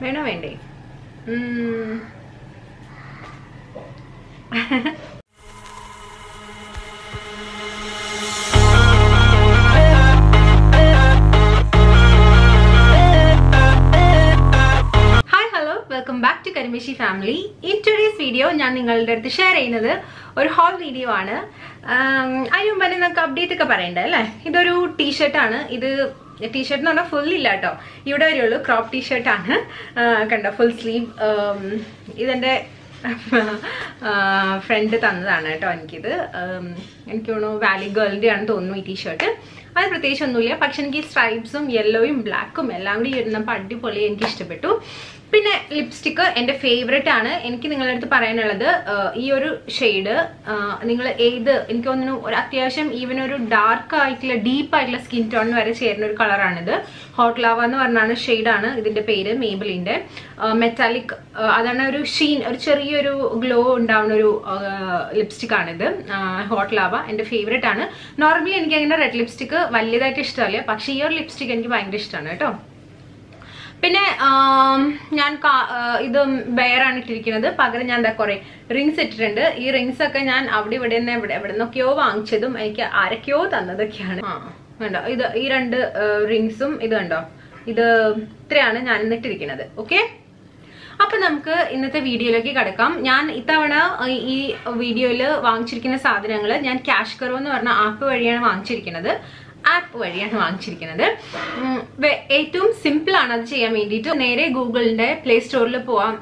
വേണോ വേണ്ടേ ഉം. Hi hello welcome back to Karimeshi family in today's video ഞാൻ നിങ്ങളുടെ അടുത്ത് ഷെയർ ചെയ്യുന്നത് ഒരു ഹോൾ വീഡിയോ ആണ് ആം, അതിന് മുമ്പ് തന്നെ നമുക്ക് അപ്ഡേറ്റ് ഒക്കെ പറയണ്ടേ അല്ലേ ഇതൊരു ടീഷർട്ടാണ് ഇത് ടീഷർട്ട് എന്ന് പറഞ്ഞാൽ ഫുൾ ഇല്ല കേട്ടോ ഇവിടെ വരെയുള്ളൂ ക്രോപ്പ് ടീഷർട്ടാണ് കണ്ടോ ഫുൾ സ്ലീവ് ഇതെൻ്റെ ഫ്രണ്ട് തന്നതാണ് കേട്ടോ എനിക്കിത് ഉം, എനിക്ക് തോന്നുന്നു വാലി ഗേളിൻ്റെ ആണെന്ന് തോന്നുന്നു ഈ ടീഷർട്ട് അത് പ്രത്യേകിച്ച് ഒന്നുമില്ല പക്ഷെ എനിക്ക് സ്ട്രൈപ്സും യെല്ലോയും ബ്ലാക്കും എല്ലാം കൂടി ഇരുന്നപ്പോൾ അടിപൊളി എനിക്ക് ഇഷ്ടപ്പെട്ടു പിന്നെ ലിപ്സ്റ്റിക്ക് എൻ്റെ ഫേവറേറ്റ് ആണ് എനിക്ക് നിങ്ങളുടെ അടുത്ത് പറയാനുള്ളത് ആ, ഈ ഒരു ഷെയ്ഡ് നിങ്ങൾ ഏത് എനിക്ക് തോന്നുന്നു ഒരു അത്യാവശ്യം ഈവൻ ഒരു ഡാർക്ക് ആയിട്ടുള്ള ഡീപ്പ് ആയിട്ടുള്ള സ്കിൻ ടോൺ വരെ ചേരുന്ന ഒരു കളറാണിത് ഹോട്ട് ലാവ എന്ന് പറഞ്ഞാണ് ഷെയ്ഡാണ് ഇതിന്റെ പേര് മേബിളിന്റെ മെറ്റാലിക് അതാണ് ഒരു ഷീൻ ഒരു ചെറിയൊരു ഗ്ലോ ഉണ്ടാവുന്ന ഒരു ലിപ്സ്റ്റിക് ആണിത് ഹോട്ട് ലാവ എൻ്റെ ഫേവറേറ്റ് ആണ് നോർമലി എനിക്ക് അങ്ങനെ റെഡ് ലിപ്സ്റ്റിക്ക് വലിയതായിട്ട് ഇഷ്ടമല്ല പക്ഷേ ഈ ഒരു ലിപ്സ്റ്റിക് എനിക്ക് ഭയങ്കര ഇഷ്ടമാണ് കേട്ടോ പിന്നെ ആം, ഞാൻ കാ- ആ, ഇത് ബെയറാണ് ഇട്ടിരിക്കുന്നത് പകരം ഞാൻ എന്താ കുറെ റിങ്സ് ഇട്ടിട്ടുണ്ട് ഈ റിങ്സ് ഒക്കെ ഞാൻ അവിടെ ഇവിടെ നിന്ന് എവിടെ എവിടെ നിന്നൊക്കെയോ വാങ്ങിച്ചതും എനിക്ക് ആരൊക്കെയോ തന്നതൊക്കെയാണ് ആ കണ്ടോ ഇത് ഈ രണ്ട് റിങ്സും ഇത് കണ്ടോ ഇത് ഇത്രയാണ് ഞാൻ ഇന്നിട്ടിരിക്കുന്നത് ഓക്കെ അപ്പൊ നമുക്ക് ഇന്നത്തെ വീഡിയോയിലേക്ക് കിടക്കാം ഞാൻ ഇത്തവണ ഈ- ഈ വീഡിയോയിൽ വാങ്ങിച്ചിരിക്കുന്ന സാധനങ്ങൾ ഞാൻ ക്യാഷ് കറോ എന്ന് പറഞ്ഞ ആപ്പ് വഴിയാണ് വാങ്ങിച്ചിരിക്കുന്നത് ആപ്പ് വഴിയാണ് വാങ്ങിച്ചിരിക്കുന്നത് ഉം, വെ- ഏറ്റവും സിമ്പിൾ ആണ് അത് ചെയ്യാൻ വേണ്ടിയിട്ട് നേരെ ഗൂഗിളിന്റെ പ്ലേ സ്റ്റോറിൽ പോവാം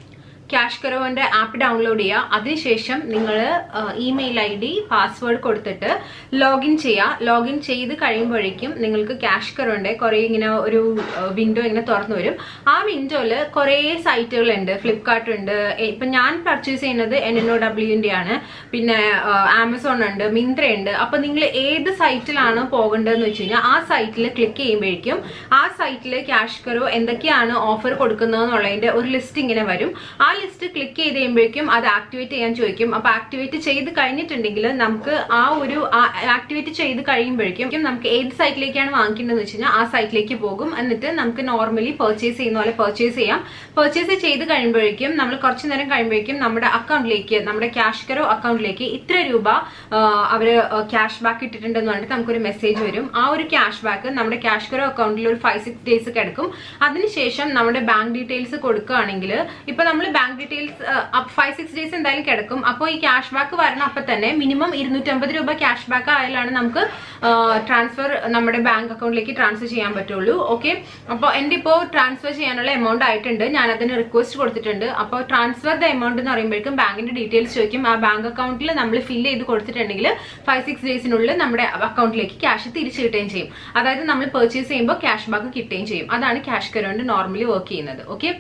ക്യാഷ് കറോന്റെ ആപ്പ് ഡൗൺലോഡ് ചെയ്യുക അതിനുശേഷം നിങ്ങൾ ഇമെയിൽ ഐ ഡി പാസ്വേഡ് കൊടുത്തിട്ട് ലോഗിൻ ചെയ്യുക ലോഗിൻ ചെയ്ത് കഴിയുമ്പോഴേക്കും നിങ്ങൾക്ക് ക്യാഷ് കറോന്റെ കുറേ ഇങ്ങനെ ഒരു വിൻഡോ ഇങ്ങനെ തുറന്നു വരും ആ വിൻഡോയിൽ കുറേ സൈറ്റുകളുണ്ട് ഫ്ലിപ്കാർട്ട് ഉണ്ട് എ- ഇപ്പൊ ഞാൻ പർച്ചേസ് ചെയ്യുന്നത് എൻ എൻ ഒ ഡബ്ല്യുവിന്റെ ആണ് പിന്നെ ആമസോൺ ഉണ്ട് മിന്ത്ര ഉണ്ട് അപ്പൊ നിങ്ങൾ ഏത് സൈറ്റിലാണ് പോകേണ്ടതെന്ന് വെച്ച് കഴിഞ്ഞാൽ ആ സൈറ്റിൽ ക്ലിക്ക് ചെയ്യുമ്പോഴേക്കും ആ സൈറ്റിൽ ക്യാഷ് കറോ എന്തൊക്കെയാണ് ഓഫർ കൊടുക്കുന്നതെന്നുള്ളതിന്റെ ഒരു ലിസ്റ്റ് ഇങ്ങനെ വരും ആ ലിസ്റ്റ് ക്ലിക്ക് ചെയ്ത് കഴിയുമ്പോഴേക്കും അത് ആക്ടിവേറ്റ് ചെയ്യാൻ ചോദിക്കും അപ്പൊ ആക്ടിവേറ്റ് ചെയ്ത് കഴിഞ്ഞിട്ടുണ്ടെങ്കിൽ നമുക്ക് ആ ഒരു ആക്ടിവേറ്റ് ചെയ്ത് കഴിയുമ്പോഴേക്കും നമുക്ക് ഏത് സൈറ്റിലേക്കാണ് വാങ്ങിക്കേണ്ടതെന്ന് വെച്ച് കഴിഞ്ഞാൽ ആ സൈറ്റിലേക്ക് പോകും എന്നിട്ട് നമുക്ക് നോർമലി പർച്ചേസ് ചെയ്യുന്ന പോലെ പർച്ചേസ് ചെയ്യാം പർച്ചേസ് ചെയ്ത് കഴിയുമ്പോഴേക്കും നമ്മൾ കുറച്ച് നേരം കഴിയുമ്പോഴേക്കും നമ്മുടെ അക്കൗണ്ടിലേക്ക് നമ്മുടെ ക്യാഷ് കറോ അക്കൗണ്ടിലേക്ക് ഇത്ര രൂപ ആ, അവര് ക്യാഷ് ബാക്ക് ഇട്ടിട്ടുണ്ടെന്ന് പറഞ്ഞിട്ട് നമുക്കൊരു മെസ്സേജ് വരും ആ ഒരു ക്യാഷ് ബാക്ക് നമ്മുടെ ക്യാഷ് കറോ അക്കൗണ്ടിൽ ഒരു ഫൈവ് സിക്സ് ഡേയ്സ് കിടക്കും അതിനുശേഷം നമ്മുടെ ബാങ്ക് ഡീറ്റെയിൽസ് കൊടുക്കുകയാണെങ്കിൽ ഇപ്പൊ നമ്മൾ bank details five six days എന്തായാലും കിടക്കും അപ്പോൾ ഈ ക്യാഷ് ബാക്ക് വരണം അപ്പൊ തന്നെ മിനിമം ഇരുന്നൂറ്റമ്പത് രൂപ ക്യാഷ് ബാക്ക് ആയാലാണ് നമുക്ക് ട്രാൻസ്ഫർ നമ്മുടെ ബാങ്ക് അക്കൗണ്ടിലേക്ക് ട്രാൻസ്ഫർ ചെയ്യാൻ പറ്റുള്ളൂ ഓക്കെ അപ്പോൾ എൻ്റെ ഇപ്പോൾ ട്രാൻസ്ഫർ ചെയ്യാനുള്ള എമൗണ്ട് ആയിട്ടുണ്ട് ഞാൻ അതിന് റിക്വസ്റ്റ് കൊടുത്തിട്ടുണ്ട് അപ്പോൾ ട്രാൻസ്ഫർ ദ എമൗണ്ട് എന്ന് പറയുമ്പോഴേക്കും ബാങ്കിന്റെ ഡീറ്റെയിൽസ് ചോദിക്കും ആ ബാങ്ക് അക്കൗണ്ടിൽ നമ്മൾ ഫില്ല് ചെയ്ത് കൊടുത്തിട്ടുണ്ടെങ്കിൽ ഫൈവ് സിക്സ് ഡേയ്സിനുള്ളിൽ നമ്മുടെ അക്കൗണ്ടിലേക്ക് ക്യാഷ് തിരിച്ചു കിട്ടുകയും ചെയ്യും അതായത് നമ്മൾ പർച്ചേസ് ചെയ്യുമ്പോൾ ക്യാഷ് ബാക്ക് കിട്ടുകയും ചെയ്യും അതാണ് ക്യാഷ് കറണ്ട് നോർമലി വർക്ക് ചെയ്യുന്നത് ഓക്കെ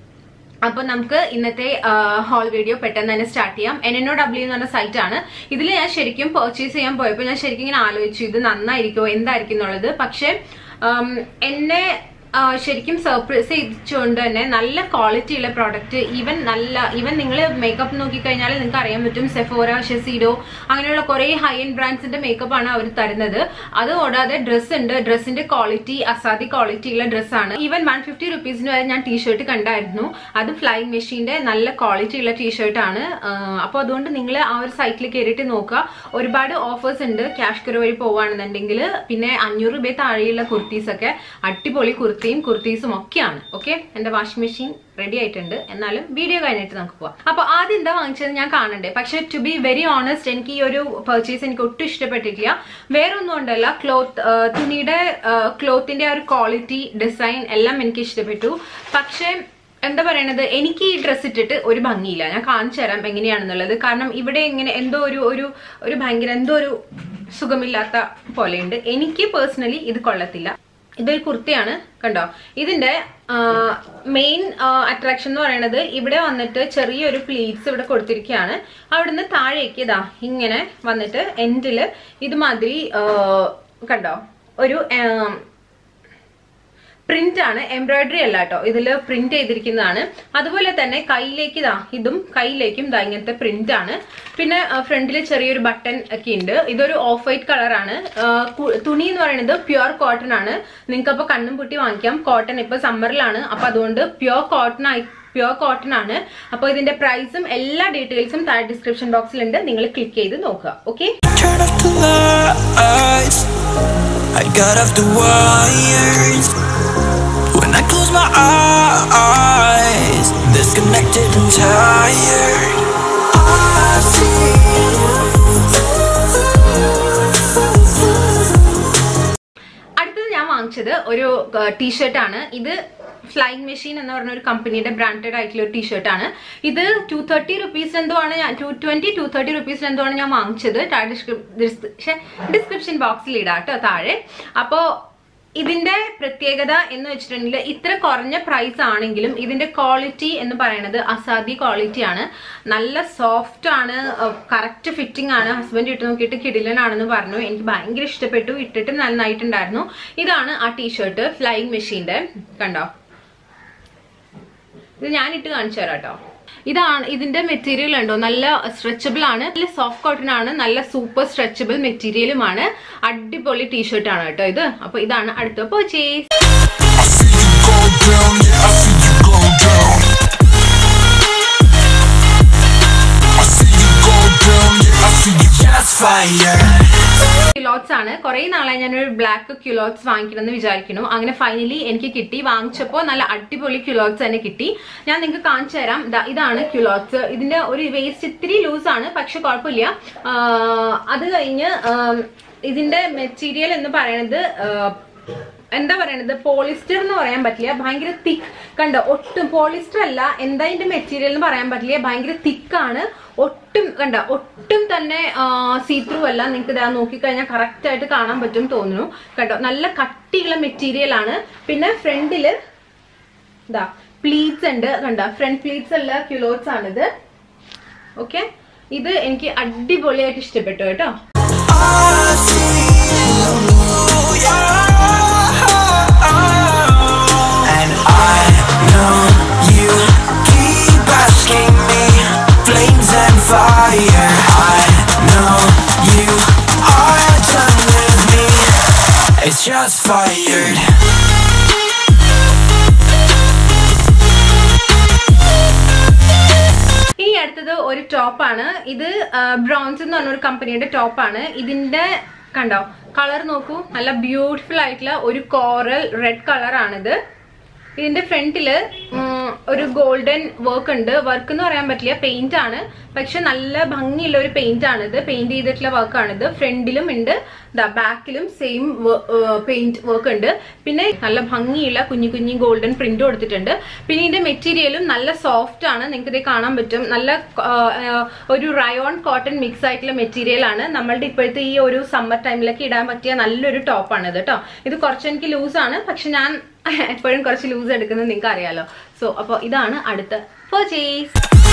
അപ്പൊ നമുക്ക് ഇന്നത്തെ ഹോൾ വീഡിയോ പെട്ടെന്ന് തന്നെ സ്റ്റാർട്ട് ചെയ്യാം എൻ എൻ ഒ ഡബ്ല്യു എന്ന് പറഞ്ഞ സൈറ്റ് ആണ് ഇതിൽ ഞാൻ ശരിക്കും പർച്ചേസ് ചെയ്യാൻ പോയപ്പോൾ ഞാൻ ശരിക്കും ഇങ്ങനെ ആലോചിച്ചു ഇത് നന്നായിരിക്കുമോ എന്തായിരിക്കും എന്നുള്ളത് പക്ഷെ ഉം, എന്നെ ആ, ശരിക്കും സർപ്രൈസ് ചെയ്യിച്ചുകൊണ്ട് തന്നെ നല്ല ക്വാളിറ്റി ഉള്ള പ്രോഡക്റ്റ് ഈവൻ നല്ല ഈവൻ നിങ്ങൾ മേക്കപ്പ് നോക്കിക്കഴിഞ്ഞാൽ നിങ്ങൾക്ക് അറിയാൻ പറ്റും സെഫോറ ഷെസീഡോ അങ്ങനെയുള്ള കുറെ ഹൈ എൻഡ് ബ്രാൻഡ്സിന്റെ മേക്കപ്പ് ആണ് അവർ തരുന്നത് അത് കൂടാതെ ഡ്രസ്സ് ഉണ്ട് ഡ്രസ്സിന്റെ ക്വാളിറ്റി അസാധി ക്വാളിറ്റി ഉള്ള ഡ്രസ്സാണ് ഈവൻ വൺ ഫിഫ്റ്റി റുപ്പീസിന് വരെ ഞാൻ ടീഷർട്ട് കണ്ടായിരുന്നു അത് ഫ്ലൈങ് മെഷീന്റെ നല്ല ക്വാളിറ്റി ഉള്ള ടീഷർട്ട് ആണ് അപ്പോൾ അതുകൊണ്ട് നിങ്ങൾ ആ ഒരു സൈറ്റിൽ കയറിയിട്ട് നോക്കുക ഒരുപാട് ഓഫേഴ്സ് ഉണ്ട് ക്യാഷ് കറ വഴി പോവുകയാണെന്നുണ്ടെങ്കിൽ പിന്നെ അഞ്ഞൂറ് രൂപ താഴെയുള്ള കുർത്തീസ് ഒക്കെ അടിപൊളി കുർത്തിയും കുർത്തീസും ഒക്കെയാണ് ഓക്കെ എന്റെ വാഷിംഗ് മെഷീൻ റെഡി ആയിട്ടുണ്ട് എന്നാലും വീഡിയോ കഴിഞ്ഞിട്ട് നമുക്ക് പോവാം അപ്പൊ ആദ്യം എന്താ വാങ്ങിച്ചത് ഞാൻ കാണണ്ടേ പക്ഷെ ടു ബി വെരി ഓണസ്റ്റ് എനിക്ക് ഈ ഒരു പർച്ചേസ് എനിക്ക് ഒട്ടും ഇഷ്ടപ്പെട്ടിട്ടില്ല വേറെ ഒന്നും കൊണ്ടല്ല ക്ലോത്ത് തുണിയുടെ ക്ലോത്തിന്റെ ആ ഒരു ക്വാളിറ്റി ഡിസൈൻ എല്ലാം എനിക്ക് ഇഷ്ടപ്പെട്ടു പക്ഷേ എന്താ പറയണത് എനിക്ക് ഈ ഡ്രസ്സ് ഇട്ടിട്ട് ഒരു ഭംഗിയില്ല ഞാൻ കാണിച്ചു തരാം എങ്ങനെയാണെന്നുള്ളത് കാരണം ഇവിടെ ഇങ്ങനെ എന്തോ ഒരു ഒരു ഒരു ഭയങ്കര എന്തോ ഒരു സുഖമില്ലാത്ത പോലെയുണ്ട് എനിക്ക് പേഴ്സണലി ഇത് കൊള്ളത്തില്ല ഇതൊരു കുർത്തിയാണ് കണ്ടോ ഇതിന്റെ മെയിൻ അട്രാക്ഷൻ എന്ന് പറയുന്നത് ഇവിടെ വന്നിട്ട് ചെറിയൊരു പ്ലീറ്റ്സ് ഇവിടെ കൊടുത്തിരിക്കുകയാണ് അവിടുന്ന് താഴേക്ക് ഇതാ ഇങ്ങനെ വന്നിട്ട് എൻഡില് ഇതുമാതിരി ആ, കണ്ടോ ഒരു ആ, പ്രിന്റ് ആണ് എംബ്രോയിഡറി അല്ല കേട്ടോ ഇതിൽ പ്രിന്റ് ചെയ്തിരിക്കുന്നതാണ് അതുപോലെ തന്നെ കയ്യിലേക്ക് ഇതാ ഇതും കയ്യിലേക്കും ഇതാ ഇങ്ങനത്തെ പ്രിന്റ് ആണ് പിന്നെ ഫ്രണ്ടിൽ ചെറിയൊരു ബട്ടൺ ഒക്കെ ഉണ്ട് ഇതൊരു ഓഫ് വൈറ്റ് കളറാണ് തുണി എന്ന് പറയുന്നത് പ്യുർ കോട്ടൺ ആണ് നിങ്ങൾക്ക് അപ്പൊ കണ്ണും പൂട്ടി വാങ്ങിക്കാം കോട്ടൺ ഇപ്പൊ സമ്മറിലാണ് അപ്പൊ അതുകൊണ്ട് പ്യുർ കോട്ടൺ ആയി പ്യുർ കോട്ടൺ ആണ് അപ്പോൾ ഇതിന്റെ പ്രൈസും എല്ലാ ഡീറ്റെയിൽസും താഴെ ഡിസ്ക്രിപ്ഷൻ ബോക്സിലുണ്ട് നിങ്ങൾ ക്ലിക്ക് ചെയ്ത് നോക്കുക okay Turn off the lights. I got off the wires. When I close my eyes, disconnected and tired. I see. അടുത്തത് ഞാൻ വാങ്ങിച്ചത് ഒരു ടീഷർട്ട് ആണ് ഇത് ഫ്ലൈങ് മെഷീൻ എന്ന് പറഞ്ഞ ഒരു കമ്പനിയുടെ ബ്രാൻഡഡ് ആയിട്ടുള്ള ഒരു ടീഷർട്ട് ആണ് ഇത് ടു തേർട്ടി റുപ്പീസ് എന്തോ ആണ് ഞാൻ two twenty two thirty rupees എന്തോ ആണ് ഞാൻ വാങ്ങിച്ചത് ഡിസ്ക്രിപ്ഷൻ ബോക്സിൽ ഇടാം കേട്ടോ താഴെ അപ്പോ ഇതിന്റെ പ്രത്യേകത എന്ന് വെച്ചിട്ടുണ്ടെങ്കിൽ ഇത്ര കുറഞ്ഞ പ്രൈസ് ആണെങ്കിലും ഇതിന്റെ ക്വാളിറ്റി എന്ന് പറയുന്നത് അസാധ്യ ക്വാളിറ്റി ആണ് നല്ല സോഫ്റ്റ് ആണ് കറക്റ്റ് ഫിറ്റിംഗ് ആണ് ഹസ്ബൻഡ് ഇട്ട് നോക്കിയിട്ട് കിടിലനാണെന്ന് പറഞ്ഞു എനിക്ക് ഭയങ്കര ഇഷ്ടപ്പെട്ടു ഇട്ടിട്ട് നന്നായിട്ടുണ്ടായിരുന്നു ഇതാണ് ആ ടീഷർട്ട് ഫ്ലൈയിങ് മെഷീന്റെ കണ്ടോ ഇത് ഞാൻ ഇട്ട് കാണിച്ചു തരാം കേട്ടോ ഇതാണ് ഇതിന്റെ മെറ്റീരിയൽ ഉണ്ടോ നല്ല സ്ട്രെച്ചബിൾ ആണ് നല്ല സോഫ്റ്റ് കോട്ടൺ ആണ് നല്ല സൂപ്പർ സ്ട്രെച്ചബിൾ മെറ്റീരിയലുമാണ് അടിപൊളി ടീഷർട്ട് ആണ് കേട്ടോ ഇത് അപ്പൊ ഇതാണ് അടുത്ത purchase I see you go down, yeah, I see you go down. I see you go down, yeah, I see you just fire. Culottes ആണ് കുറെ നാളായി ഞാനൊരു ബ്ലാക്ക് ക്യുലോട്ട്സ് വാങ്ങിക്കണം എന്ന് വിചാരിക്കുന്നു അങ്ങനെ ഫൈനലി എനിക്ക് കിട്ടി വാങ്ങിച്ചപ്പോൾ നല്ല അടിപൊളി ക്യുലോട്ട്സ് തന്നെ കിട്ടി ഞാൻ നിങ്ങൾക്ക് കാണിച്ചു തരാം ദാ ഇതാണ് ക്യുലോട്ട്സ് ഇതിന്റെ ഒരു വേസ്റ്റ് ഇത്തിരി ലൂസ് ആണ് പക്ഷെ കുഴപ്പമില്ല ആഹ് അത് കഴിഞ്ഞ് ആം, ഇതിന്റെ മെറ്റീരിയൽ എന്ന് പറയുന്നത് ആഹ്, എന്താ പറയണത് പോളിസ്റ്റർ എന്ന് പറയാൻ പറ്റില്ല ഭയങ്കര തിക്ക് കണ്ടോ ഒട്ടും പോളിസ്റ്റർ അല്ല എന്താ ഇതിന്റെ മെറ്റീരിയൽ എന്ന് പറയാൻ പറ്റില്ല ഭയങ്കര തിക്കാണ് ഒട്ടും കണ്ട ഒട്ടും തന്നെ സീ ത്രൂ അല്ല നിങ്ങൾക്ക് ഇതാ നോക്കിക്കഴിഞ്ഞാൽ കറക്റ്റ് ആയിട്ട് കാണാൻ പറ്റും തോന്നുന്നു കണ്ടോ നല്ല കട്ടിയുള്ള മെറ്റീരിയൽ ആണ് പിന്നെ ഫ്രണ്ടില് ഇതാ പ്ലീറ്റ്സ് ഉണ്ട് കണ്ട ഫ്രണ്ട് പ്ലീറ്റ്സ് അല്ല ക്യുലോട്ട്സ് ആണിത് ഓക്കെ ഇത് എനിക്ക് അടിപൊളിയായിട്ട് ഇഷ്ടപ്പെട്ടു കേട്ടോ I see you, yeah. And I know you keep asking me, flames and fire. I know you are done with me. It's just fired. ഇനി അടുത്തത് ഒരു ടോപ്പാണ് ഇത് ബ്രോൺസ് എന്ന് പറഞ്ഞ ഒരു കമ്പനിയുടെ ടോപ്പാണ് ഇതിന്റെ കണ്ടോ കളർ നോക്കൂ നല്ല ബ്യൂട്ടിഫുൾ ആയിട്ടുള്ള ഒരു കോറൽ റെഡ് കളറാണിത് ഇതിന്റെ ഫ്രണ്ടില് ഉം, ഒരു ഗോൾഡൻ വർക്ക് ഉണ്ട് വർക്ക് എന്ന് പറയാൻ പറ്റില്ല പെയിന്റ് ആണ് പക്ഷെ നല്ല ഭംഗിയുള്ള ഒരു പെയിന്റ് ആണിത് പെയിന്റ് ചെയ്തിട്ടുള്ള വർക്കാണിത് ഫ്രണ്ടിലും ഉണ്ട് ബാക്കിലും സെയിം പെയിന്റ് വർക്ക് ഉണ്ട് പിന്നെ നല്ല ഭംഗിയുള്ള കുഞ്ഞു കുഞ്ഞു ഗോൾഡൻ പ്രിന്റ് കൊടുത്തിട്ടുണ്ട് പിന്നെ ഇതിന്റെ മെറ്റീരിയലും നല്ല സോഫ്റ്റ് ആണ് നിങ്ങൾക്ക് ഇത് കാണാൻ പറ്റും നല്ല ആ, ആ, ഒരു റയോൺ കോട്ടൺ മിക്സ് ആയിട്ടുള്ള മെറ്റീരിയൽ ആണ് നമ്മളുടെ ഇപ്പോഴത്തെ ഈ ഒരു സമ്മർ ടൈമിലൊക്കെ ഇടാൻ പറ്റിയ നല്ലൊരു ടോപ്പാണ് ഇത് കേട്ടോ ഇത് കുറച്ച് എനിക്ക് ലൂസ് ആണ് പക്ഷെ ഞാൻ എപ്പോഴും കുറച്ച് ലൂസ് എടുക്കുന്നത് നിങ്ങൾക്ക് അറിയാലോ സോ അപ്പോൾ ഇതാണ് അടുത്ത purchase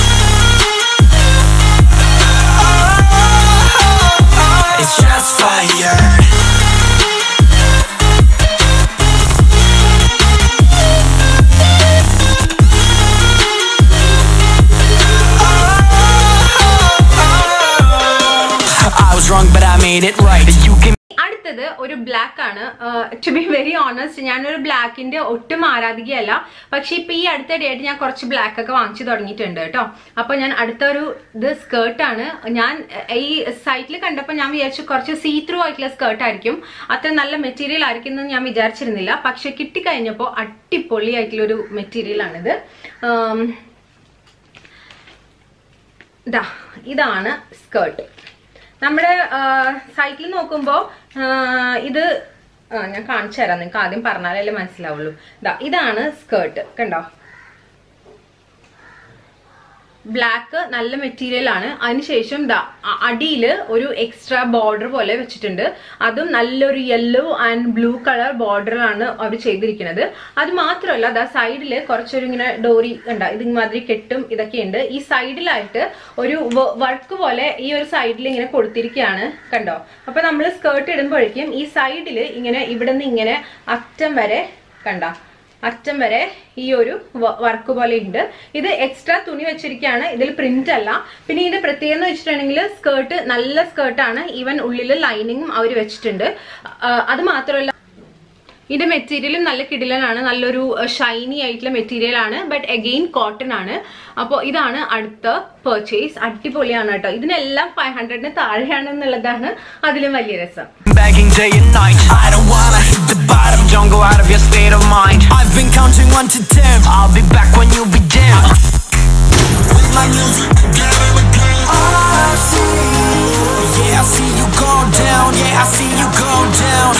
It's just fire. I was wrong, but I made it right. You can. അടുത്തത് ഒരു ബ്ലാക്ക് ആണ് ടു ബി വെരി ഓണസ്റ്റ് ഞാനൊരു ബ്ലാക്കിന്റെ ഒട്ടും ആരാധികയല്ല പക്ഷെ ഇപ്പൊ ഈ അടുത്തിടെയായിട്ട് ഞാൻ കുറച്ച് ബ്ലാക്ക് ഒക്കെ വാങ്ങിച്ചു തുടങ്ങിയിട്ടുണ്ട് കേട്ടോ അപ്പൊ ഞാൻ അടുത്തൊരു ഇത് സ്കേർട്ടാണ് ഞാൻ അഹ്, ഈ സൈറ്റിൽ കണ്ടപ്പോൾ ഞാൻ വിചാരിച്ചു കുറച്ച് സീ ത്രൂ ആയിട്ടുള്ള സ്കേർട്ട് ആയിരിക്കും അത്ര നല്ല മെറ്റീരിയൽ ആയിരിക്കും എന്ന് ഞാൻ വിചാരിച്ചിരുന്നില്ല പക്ഷെ കിട്ടിക്കഴിഞ്ഞപ്പോൾ അടിപൊളി ആയിട്ടുള്ള ഒരു മെറ്റീരിയൽ ആണിത് ആം, ദാ ഇതാണ് സ്കേർട്ട് നമ്മുടെ സൈറ്റിൽ നോക്കുമ്പോൾ ഇത് ആ, ഞാൻ കാണിച്ചു തരാം നിങ്ങൾക്ക് ആദ്യം പറഞ്ഞാലല്ലേ മനസ്സിലാവുള്ളൂ ദാ ഇതാണ് സ്കേർട്ട് കണ്ടോ ബ്ലാക്ക് നല്ല മെറ്റീരിയൽ ആണ് അതിനുശേഷം ദാ അടിയിൽ ഒരു എക്സ്ട്രാ ബോർഡർ പോലെ വെച്ചിട്ടുണ്ട് അതും നല്ലൊരു യെല്ലോ ആൻഡ് ബ്ലൂ കളർ ബോർഡറാണ് അവർ ചെയ്തിരിക്കുന്നത് അത് മാത്രമല്ല ദാ സൈഡിൽ കുറച്ചൊരു ഇങ്ങനെ ഡോറി കണ്ട ഇതിമാതിരി കെട്ടും ഇതൊക്കെ ഉണ്ട് ഈ സൈഡിലായിട്ട് ഒരു വർക്ക് പോലെ ഈ ഒരു സൈഡിൽ ഇങ്ങനെ കൊടുത്തിരിക്കുകയാണ് കണ്ടോ അപ്പൊ നമ്മൾ സ്കേർട്ട് ഇടുമ്പോഴേക്കും ഈ സൈഡിൽ ഇങ്ങനെ ഇവിടെ നിന്ന് ഇങ്ങനെ അറ്റം വരെ കണ്ട അറ്റം വരെ ഈ ഒരു വർക്ക് പോലെ ഉണ്ട് ഇത് എക്സ്ട്രാ തുണി വെച്ചിരിക്കുകയാണ് ഇതിൽ പ്രിന്റ് അല്ല പിന്നെ ഇതിന്റെ പ്രത്യേകത എന്ന് വെച്ചിട്ടുണ്ടെങ്കിൽ സ്കേർട്ട് നല്ല സ്കേർട്ടാണ് ഈവൻ ഉള്ളിൽ ലൈനിങ്ങും അവർ വെച്ചിട്ടുണ്ട് ആ, അത് മാത്രമല്ല ഇതിന്റെ മെറ്റീരിയലും നല്ല കിടിലനാണ് നല്ലൊരു ഷൈനി ആയിട്ടുള്ള മെറ്റീരിയൽ ആണ് ബട്ട് അഗെയിൻ കോട്ടൺ ആണ് അപ്പോൾ ഇതാണ് അടുത്ത പർച്ചേസ് അടിപൊളിയാണ് കേട്ടോ ഇതിനെല്ലാം ഫൈവ് ഹൺഡ്രഡിന് താഴെയാണ് എന്നുള്ളതാണ് അതിലും വലിയ രസം Begging day and night. I don't wanna hit the bottom. Don't go out of your state of mind. I've been counting one to ten. I'll be back when you be down. With my music again and again. I see. Yeah, I see you go down. Yeah, I see you go down.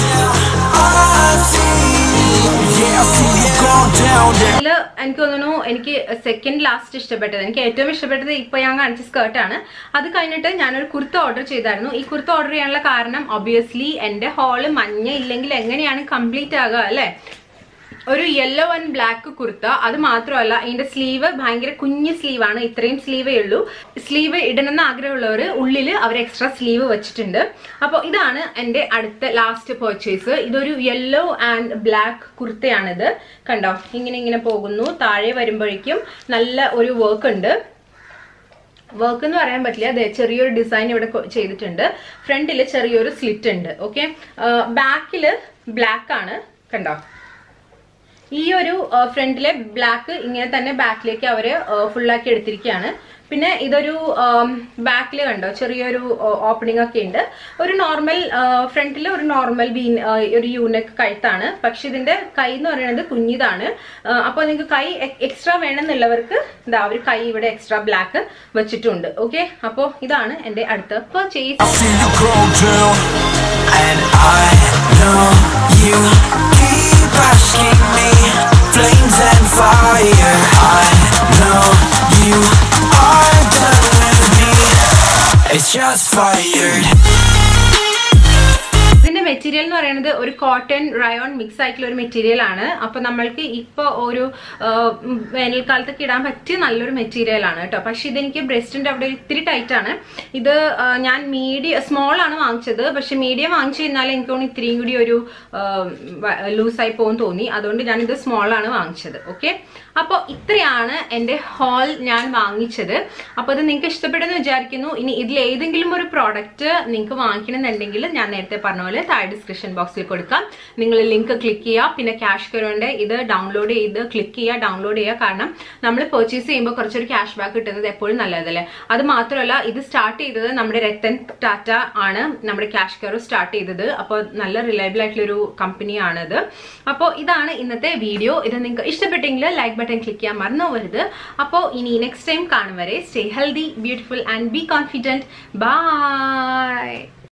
I see. Yeah, I see you go down. Yeah. ഇതില് എനിക്ക് തോന്നുന്നു എനിക്ക് second last ഇഷ്ടപ്പെട്ടത് എനിക്ക് ഏറ്റവും ഇഷ്ടപ്പെട്ടത് ഇപ്പൊ ഞാൻ കാണിച്ച സ്കേർട്ടാണ് അത് കഴിഞ്ഞിട്ട് ഞാനൊരു കുർത്ത ഓർഡർ ചെയ്തായിരുന്നു ഈ കുർത്ത ഓർഡർ ചെയ്യാനുള്ള കാരണം ഒബിയസ്ലി എന്റെ ഹാള് മഞ്ഞ ഇല്ലെങ്കിൽ എങ്ങനെയാണ് കംപ്ലീറ്റ് ആകുക അല്ലെ ഒരു യെല്ലോ ആൻഡ് ബ്ലാക്ക് കുർത്ത അത് മാത്രമല്ല ഇതിന്റെ സ്ലീവ് ഭയങ്കര കുഞ്ഞ് സ്ലീവാണ് ഇത്രയും സ്ലീവേ ഉള്ളൂ സ്ലീവ് ഇടണമെന്ന് ആഗ്രഹമുള്ളവർ ഉള്ളിൽ അവർ എക്സ്ട്രാ സ്ലീവ് വെച്ചിട്ടുണ്ട് അപ്പോൾ ഇതാണ് എൻ്റെ അടുത്ത ലാസ്റ്റ് പർച്ചേസ് ഇതൊരു യെല്ലോ ആൻഡ് ബ്ലാക്ക് കുർത്തയാണിത് കണ്ടോ ഇങ്ങനെ ഇങ്ങനെ പോകുന്നു താഴെ വരുമ്പോഴേക്കും നല്ല ഒരു വർക്ക് ഉണ്ട് വർക്ക് എന്ന് പറയാൻ പറ്റില്ല അതെ ചെറിയൊരു ഡിസൈൻ ഇവിടെ കൊ- ചെയ്തിട്ടുണ്ട് ഫ്രണ്ടിൽ ചെറിയൊരു സ്ലിറ്റ് ഉണ്ട് ഓക്കെ ബാക്കിൽ ബ്ലാക്ക് ആണ് കണ്ടോ ഈ ഒരു ഫ്രണ്ടിലെ ബ്ലാക്ക് ഇങ്ങനെ തന്നെ ബാക്കിലേക്ക് അവര് ഫുള്ളാക്കി എടുത്തിരിക്കുകയാണ് പിന്നെ ഇതൊരു ബാക്കിൽ കണ്ടോ ചെറിയൊരു ഓപ്പണിംഗ് ഒക്കെ ഉണ്ട് ഒരു നോർമൽ ഫ്രണ്ടിൽ ഒരു നോർമൽ ബീൻ ഒരു യൂണക്ക് കഴുത്താണ് പക്ഷെ ഇതിന്റെ കൈ എന്ന് പറയുന്നത് കുഞ്ഞിതാണ് അപ്പോൾ നിങ്ങൾക്ക് കൈ എക്സ്ട്രാ വേണമെന്നുള്ളവർക്ക് ഇതാ ഒരു കൈ ഇവിടെ എക്സ്ട്രാ ബ്ലാക്ക് വെച്ചിട്ടുണ്ട് ഓക്കെ അപ്പോൾ ഇതാണ് എൻ്റെ അടുത്ത purchase I see you go down, and I know you keep asking me. Flames and fire. I know you are done with me. It's just fired. ഇതിന്റെ മെറ്റീരിയൽ എന്ന് പറയുന്നത് ഒരു കോട്ടൺ റയോൺ മിക്സ് ആയിട്ടുള്ള ഒരു മെറ്റീരിയൽ ആണ് അപ്പൊ നമ്മൾക്ക് ഇപ്പൊ ഒരു ആ, ഉം, വേനൽക്കാലത്തൊക്കെ ഇടാൻ പറ്റിയ നല്ലൊരു മെറ്റീരിയൽ ആണ് കേട്ടോ പക്ഷെ ഇതെനിക്ക് ബ്രസ്റ്റിന്റെ അവിടെ ഒരു ഇത്തിരി ടൈറ്റ് ആണ് ഇത് ആ, ഞാൻ മീഡിയം സ്മോൾ ആണ് വാങ്ങിച്ചത് പക്ഷെ മീഡിയം വാങ്ങിച്ചു കഴിഞ്ഞാൽ എനിക്ക് തോന്നുന്നു ഇത്രയും കൂടി ഒരു ലൂസായി പോകും തോന്നി അതുകൊണ്ട് ഞാൻ ഇത് സ്മോൾ ആണ് വാങ്ങിച്ചത് ഓക്കെ അപ്പോൾ ഇത്രയാണ് എൻ്റെ ഹാൾ ഞാൻ വാങ്ങിച്ചത് അപ്പോൾ ഇത് നിങ്ങൾക്ക് ഇഷ്ടപ്പെടുമെന്ന് വിചാരിക്കുന്നു ഇനി ഇതിൽ ഏതെങ്കിലും ഒരു പ്രോഡക്റ്റ് നിങ്ങൾക്ക് വാങ്ങിക്കണമെന്നുണ്ടെങ്കിൽ ഞാൻ നേരത്തെ പറഞ്ഞ പോലെ താഴെ ഡിസ്ക്രിപ്ഷൻ ബോക്സിൽ കൊടുക്കാം നിങ്ങൾ ലിങ്ക് ക്ലിക്ക് ചെയ്യുക പിന്നെ ക്യാഷ് കരോണ്ട് ഇത് ഡൗൺലോഡ് ചെയ്ത് ക്ലിക്ക് ചെയ്യുക ഡൗൺലോഡ് ചെയ്യുക കാരണം നമ്മൾ പർച്ചേസ് ചെയ്യുമ്പോൾ കുറച്ചൊരു ക്യാഷ് ബാക്ക് കിട്ടുന്നത് എപ്പോഴും നല്ലതല്ലേ അത് മാത്രമല്ല ഇത് സ്റ്റാർട്ട് ചെയ്തത് നമ്മുടെ രത്തൻ ടാറ്റ ആണ് നമ്മുടെ ക്യാഷ് കെയർ സ്റ്റാർട്ട് ചെയ്തത് അപ്പോൾ നല്ല റിലയബിൾ ആയിട്ടുള്ള ഒരു കമ്പനിയാണിത് അപ്പോൾ ഇതാണ് ഇന്നത്തെ വീഡിയോ ഇത് നിങ്ങൾക്ക് ഇഷ്ടപ്പെട്ടെങ്കിൽ ലൈക്ക് ബട്ടൺ ക്ലിക്ക് ചെയ്യാൻ മറന്നു പോകരുത് അപ്പോൾ ഇനി നെക്സ്റ്റ് ടൈം കാണും വരെ stay healthy beautiful and be confident by